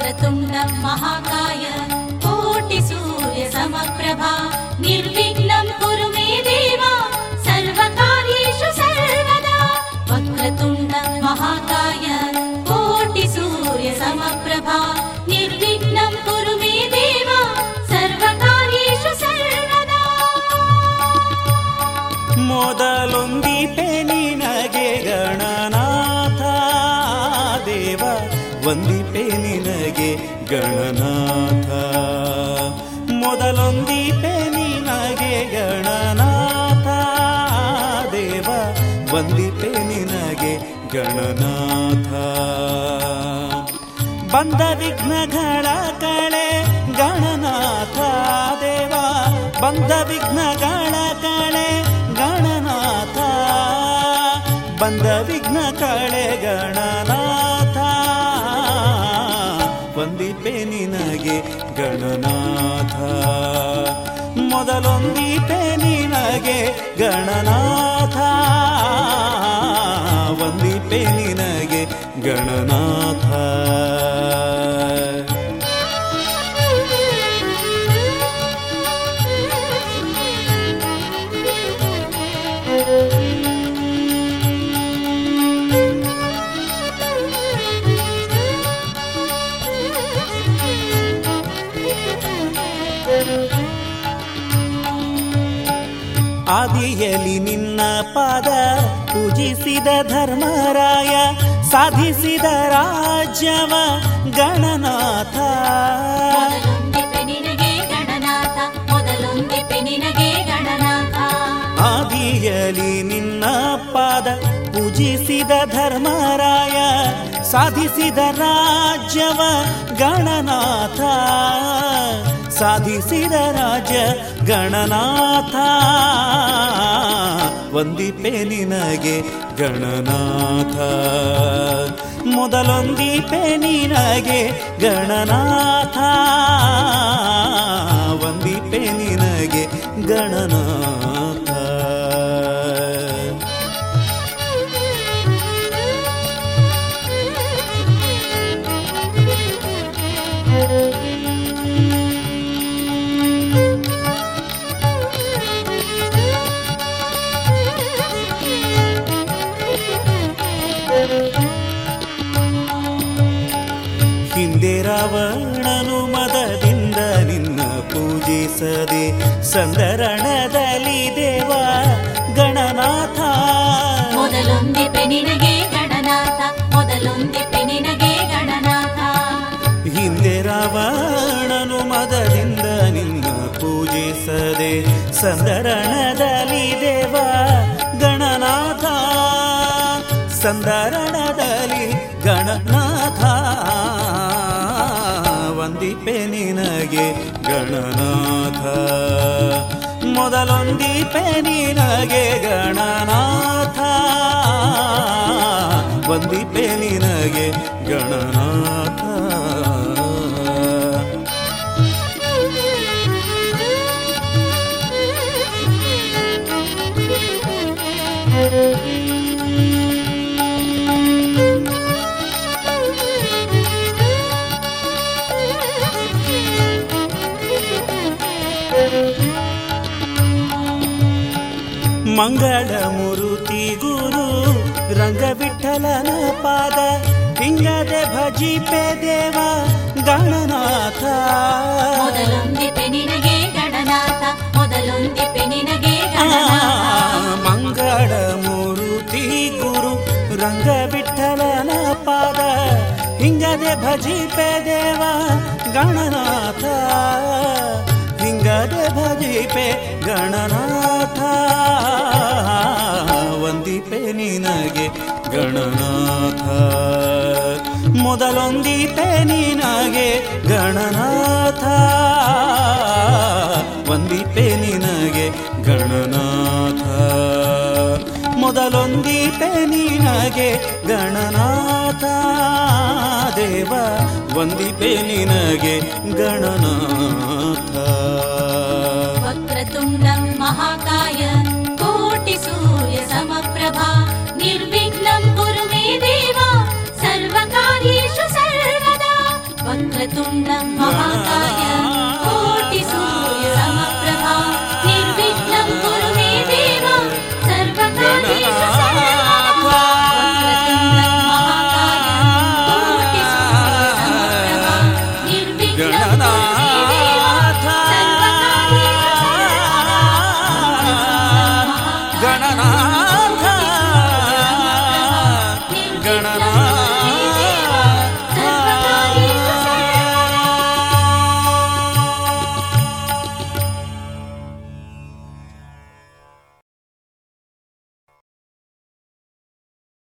वक्रतुण्डं महाकाय कोटिसूर्यसमप्रभा निर्विघ्नं कुरु मे देवा सर्वकार्येषु सर्वदा वक्रतुण्डं महाकाय कोटिसूर्यसमप्रभा निर्विघ्नं कुरु मे देवा सर्वकार्येषु सर्वदा ಮೊದಲೊಂದಿಪೆ ನಿನಗೆ ಗಣನಾಥ ದೇವ ಒಂದಿಪೆ ನಿನಗೆ ಗಣನಾಥ ಮೊದಲೊಂದಿಪೆ ನಿನಗೆ ಗಣನಾಥ ದೇವ ಒಂದಿಪೆ ನಿನಗೆ ಗಣನಾಥ ಬಂದ ವಿಘ್ನಗಳ ಕಳೆ ಗಣನಾಥ ದೇವ ಬಂದ ವಿಘ್ನಗಳ ಕಳೆ ಗಣನಾಥ ಬಂದ ವಿಘ್ನ ಕಳೆ ಗಣನಾಥ ಒಂದಿಪೆ ನಿನಗೆ ಗಣನಾಥ ಮೊದಲೊಂದಿಪೆ ನಿನಗೆ ಗಣನಾಥ ಒಂದಿಪೆ ನಿನಗೆ ಗಣನಾಥ ಆದಿಯಲಿ ನಿನ್ನ ಪಾದ ಪೂಜಿಸಿದ ಧರ್ಮರಾಯ ಸಾಧಿಸಿದ ರಾಜ್ಯವ ಗಣನಾಥ ಮೊದಲೊಂದಿಪೆ ನಿನಗೆ ಗಣನಾಥ ಮೊದಲೊಂದಿಪೆ ನಿನಗೆ ಗಣನಾಥ ಆದಿಯಲಿ ನಿನ್ನ ಪಾದ ಪೂಜಿಸಿದ ಧರ್ಮರಾಯ ಸಾಧಿಸಿದ ರಾಜ್ಯವ ಗಣನಾಥ ಸಾಧಿಸಿದ ರಾಜ್ಯ ಗಣನಾಥ ಒಂದಿಪೆ ನಿನಗೆ ಗಣನಾಥ ಮೊದಲೊಂದಿಪೆ ನಿನಗೆ ಗಣನಾಥ ಒಂದಿಪೆ ನಿನಗೆ ಗಣನಾಥ ಹಿಂದೆ ರಾವಣನು ಮದದಿಂದ ನಿನ್ನ ಪೂಜಿಸದೆ ಸಂದರಣದಲ್ಲಿ ದೇವ ಗಣನಾಥ ಮೊದಲೊಂದಿಪೆ ನಿನಗೆ ಗಣನಾಥ ಮೊದಲೊಂದಿಪೆ ನಿನಗೆ ಗಣನಾಥ ಹಿಂದೆ ರಾವಣನು ಮದದಿಂದ ನಿನ್ನ ಪೂಜಿಸದೆ ಸಂದರಣದಲ್ಲಿ ದೇವ ಗಣನಾಥ ಸಂದರಣದಲ್ಲಿ ಗಣನಾಥ ಒಂದಿಪೆ ನಿನಗೆ ಗಣನಾಥ ಮೊದಲೊಂದಿಪೆ ನಿನಗೆ ಗಣನಾಥ ಒಂದಿಪೆ ನಿನಗೆ ಗಣನಾಥ ಮಂಗಳ ಮುರುತಿ ಗುರು ರಂಗವಿಠಲನ ಪಾದ ಹಿಂಗದೆ ಭಜಿಪೆ ದೇವ ಗಣನಾಥ ಮೊದಲೊಂದಿಪೆ ನಿನಗೆ ಗಣನಾಥ ಮೊದಲೊಂದಿಪೆ ನಿನಗೆ ಆ, ಗಣನಾಥ ಮಂಗಳ ಮೂರುತಿ ಗುರು ರಂಗವಿಠಲನ ಪಾದ ಹಿಂಗದೆ ಭಜಿಪೆ ದೇವ ಗಣನಾಥ ಹಿಂಗದೆ ಭಜಿಪೆ ಗಣನಾಥ ಒಂದಿಪೆ ನಿನಗೆ ಗಣನಾಥ ಮೊದಲೊಂದಿಪೆ ನಿನಗೆ ಗಣನಾಥ ಒಂದಿಪೆ ನಿನಗೆ ಗಣನಾಥ ಮೊದಲೊಂದಿಪೆ ನಿನಗೆ ಗಣನಾಥ ದೇವ ಒಂದಿಪೆ ನಿನಗೆ ಗಣನಾಥ वक्रतुण्डं महाकाय कोटिसूर्यसमप्रभा